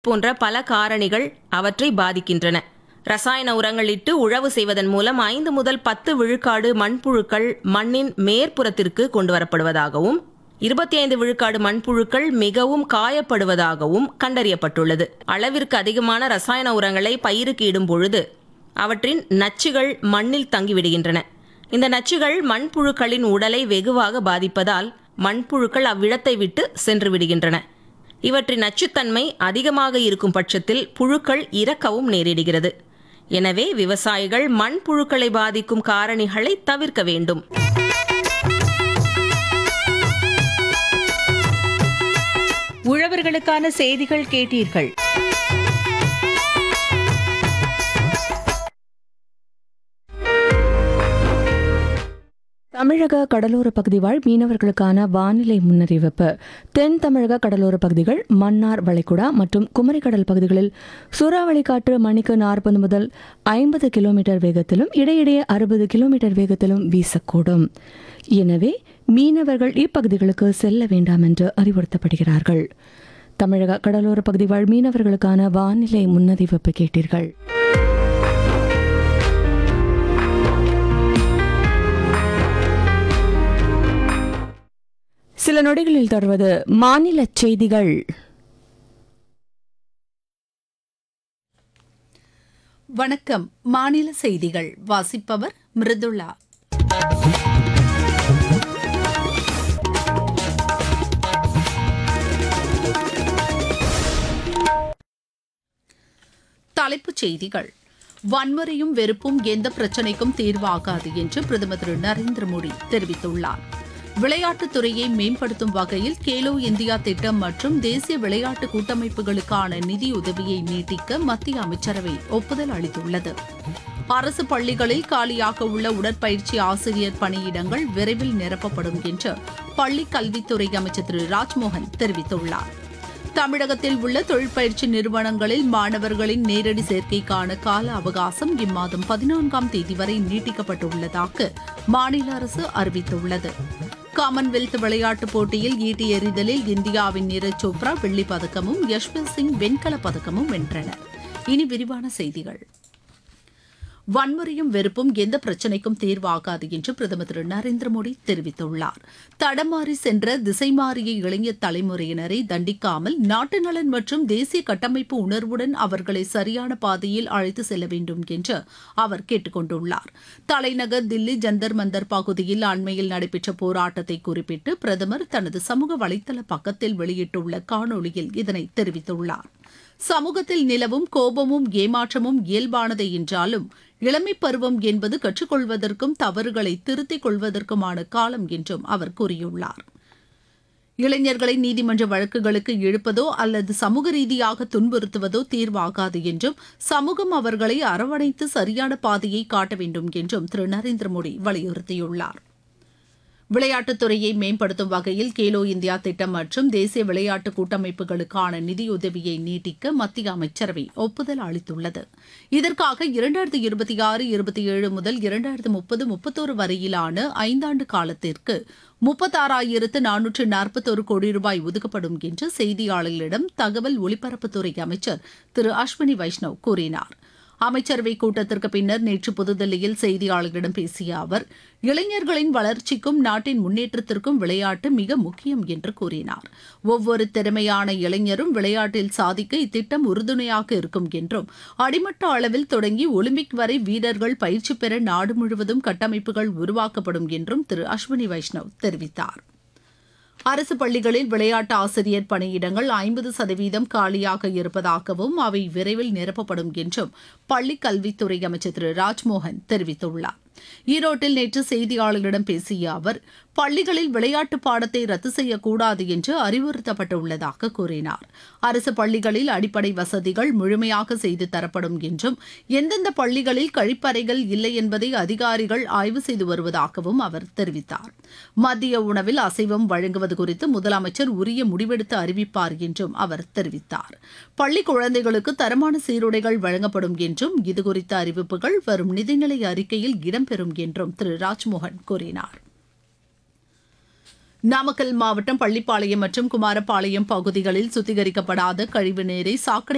போன்ற பல காரணிகள் அவற்றை பாதிக்கின்றன ரசாயன உரங்கள் இட்டு உழவு செய்வதன் மூலம் ஐந்து முதல் பத்து விழுக்காடு மண்புழுக்கள் மண்ணின் மேற்புறத்திற்கு கொண்டு வரப்படுவதாகவும் இருபத்தி ஐந்து விழுக்காடு மண்புழுக்கள் மிகவும் காயப்படுவதாகவும் கண்டறியப்பட்டுள்ளது அளவிற்கு அதிகமான ரசாயன உரங்களை பயிருக்கு இடும் பொழுது அவற்றின் நச்சுகள் மண்ணில் தங்கிவிடுகின்றன இந்த நச்சுகள் மண்புழுக்களின் உடலை வெகுவாக பாதிப்பதால் மண்புழுக்கள் அவ்விடத்தை விட்டு சென்று விடுகின்றன இவற்றின் நச்சுத்தன்மை அதிகமாக இருக்கும் பட்சத்தில் புழுக்கள் இறக்கவும் நேரிடுகிறது எனவே விவசாயிகள் மண்புழுக்களை பாதிக்கும் காரணிகளை தவிர்க்க வேண்டும் உழவர்களுக்கான செய்திகள் கேட்டீர்கள் தமிழக கடலோர பகுதி வாழ் மீனவர்களுக்கான வானிலை முன்னறிவிப்பு தென் தமிழக கடலோர பகுதிகள் மன்னார் வளைகுடா மற்றும் குமரிக்கடல் பகுதிகளில் சூறாவளி காற்று மணிக்கு நாற்பது முதல் ஐம்பது கிலோமீட்டர் வேகத்திலும் இடையிடையே அறுபது கிலோமீட்டர் வேகத்திலும் வீசக்கூடும் எனவே மீனவர்கள் இப்பகுதிகளுக்கு செல்ல வேண்டாம் என்று அறிவுறுத்தப்படுகிறார்கள் தமிழக கடலோர பகுதி வாழ் மீனவர்களுக்கான வானிலை முன்னறிவிப்பு கேட்டீர்கள் சில நொடிகளில் தொடர்வது மாநில செய்திகள் வணக்கம் மாநில செய்திகள் வாசிப்பவர் மிருதுளா தலைப்புச் செய்திகள் வன்முறையும் வெறுப்பும் எந்த பிரச்சினைக்கும் தீர்வாகாது என்று பிரதமர் திரு நரேந்திர மோடி தெரிவித்துள்ளார் விளையாட்டுத் துறையை மேம்படுத்தும் வகையில் கேலோ இந்தியா திட்டம் மற்றும் தேசிய விளையாட்டு கூட்டமைப்புகளுக்கான நிதியுதவியை நீட்டிக்க மத்திய அமைச்சரவை ஒப்புதல் அளித்துள்ளது அரசு பள்ளிகளில் காலியாக உள்ள உடற்பயிற்சி ஆசிரியர் பணியிடங்கள் விரைவில் நிரப்பப்படும் என்று பள்ளிக் கல்வித்துறை அமைச்சர் திரு ராஜ்மோகன் தெரிவித்துள்ளார் தமிழகத்தில் உள்ள தொழிற்பயிற்சி நிறுவனங்களில் மாணவர்களின் நேரடி சேர்க்கைக்கான கால அவகாசம் இம்மாதம் பதினான்காம் தேதி வரை நீட்டிக்கப்பட்டுள்ளதாக மாநில அரசு அறிவித்துள்ளது காமன்வெல்த் விளையாட்டுப் போட்டியில் ஈட்டி எறிதலில் இந்தியாவின் நீரஜ் சோப்ரா வெள்ளிப் பதக்கமும் யஷ்வந்த் சிங் வெண்கலப் பதக்கமும் வென்றனர் இனி விரிவான செய்திகள் வன்முறையும் வெறுப்பும் எந்த பிரச்சினைக்கும் தீர்வாகாது என்று பிரதமர் திரு நரேந்திர மோடி தெரிவித்துள்ளார் தடமாறி சென்ற திசை மாறிய இளைஞர் தலைமுறையினரை தண்டிக்காமல் நாட்டு நலன் மற்றும் தேசிய கட்டமைப்பு உணர்வுடன் அவர்களை சரியான பாதையில் அழைத்து செல்ல வேண்டும் என்று அவர் கேட்டுக் கொண்டுள்ளார் தலைநகர் தில்லி ஜந்தர் மந்தர் பகுதியில் அண்மையில் நடைபெற்ற போராட்டத்தை குறிப்பிட்டு பிரதமர் தனது சமூக வலைதள பக்கத்தில் வெளியிட்டுள்ள காணொலியில் இதனை தெரிவித்துள்ளார் சமூகத்தில் நிலவும் கோபமும் ஏமாற்றமும் இயல்பானதே என்றாலும் இளமை பருவம் என்பது கற்றுக்கொள்வதற்கும் தவறுகளை திருத்திக் கொள்வதற்குமான காலம் என்றும் அவர் கூறியுள்ளார் இளைஞர்களை நீதிமன்ற வழக்குகளுக்கு இழுப்பதோ அல்லது சமூக ரீதியாக துன்புறுத்துவதோ தீர்வாகாது என்றும் சமூகம் அவர்களை அரவணைத்து சரியான பாதையை காட்ட வேண்டும் என்றும் திரு நரேந்திர மோடி வலியுறுத்தியுள்ளார் விளையாட்டுத் துறையை மேம்படுத்தும் வகையில் கேலோ இந்தியா திட்டம் மற்றும் தேசிய விளையாட்டு கூட்டமைப்புகளுக்கான நிதியுதவியை நீட்டிக்க மத்திய அமைச்சரவை ஒப்புதல் அளித்துள்ளது இதற்காக இரண்டாயிரத்தி இருபத்தி ஆறு இருபத்தி ஏழு முதல் இரண்டாயிரத்து முப்பது முப்பத்தோரு வரையிலான ஐந்தாண்டு காலத்திற்கு முப்பத்தாறாயிரத்து நானூற்று நாற்பத்தோரு கோடி ரூபாய் ஒதுக்கப்படும் என்று செய்தியாளர்களிடம் தகவல் ஒலிபரப்புத்துறை அமைச்சர் திரு அஸ்வினி வைஷ்ணவ் கூறினார் அமைச்சரவை கூட்டத்திற்கு பின்னர் நேற்று புதுதில்லியில் செய்தியாளர்களிடம் பேசிய அவர் இளைஞர்களின் வளர்ச்சிக்கும் நாட்டின் முன்னேற்றத்திற்கும் விளையாட்டு மிக முக்கியம் என்று கூறினார் ஒவ்வொரு திறமையான இளைஞரும் விளையாட்டில் சாதிக்க இத்திட்டம் உறுதுணையாக இருக்கும் என்றும் அடிமட்ட அளவில் தொடங்கி ஒலிம்பிக் வரை வீரர்கள் பயிற்சி பெற நாடு முழுவதும் கட்டமைப்புகள் உருவாக்கப்படும் என்றும் திரு அஸ்வினி வைஷ்ணவ் தெரிவித்தார் அரசு பள்ளிகளில் விளையாட்டு ஆசிரியர் பணியிடங்கள் ஐம்பது சதவீதம் காலியாக இருப்பதாகவும் அவை விரைவில் நிரப்பப்படும் என்றும் பள்ளிக் கல்வித்துறை அமைச்சர் திரு ராஜ்மோகன் தெரிவித்துள்ளார் ஈரோட்டில் நேற்று செய்தியாளர்களிடம் பேசிய அவர் பள்ளிகளில் விளையாட்டு பாடத்தை ரத்து செய்யக்கூடாது என்று அறிவுறுத்தப்பட்டுள்ளதாக கூறினார் அரசு பள்ளிகளில் அடிப்படை வசதிகள் முழுமையாக செய்து தரப்படும் என்றும் எந்தெந்த பள்ளிகளில் கழிப்பறைகள் இல்லை என்பதை அதிகாரிகள் ஆய்வு செய்து வருவதாகவும் அவர் தெரிவித்தார் மத்திய உணவில் அசைவம் வழங்குவது குறித்து முதலமைச்சர் உரிய முடிவெடுத்து அறிவிப்பார் என்றும் அவர் தெரிவித்தார் பள்ளி குழந்தைகளுக்கு தரமான சீருடைகள் வழங்கப்படும் என்றும் இதுகுறித்த அறிவிப்புகள் வரும் நிதிநிலை அறிக்கையில் இடம்பெறும் என்றும் திரு ராஜ்மோகன் கூறினார் நாமக்கல் மாவட்டம் பள்ளிப்பாளையம் மற்றும் குமாரபாளையம் பகுதிகளில் சுத்திகரிக்கப்படாத கழிவு நீரை சாக்கடை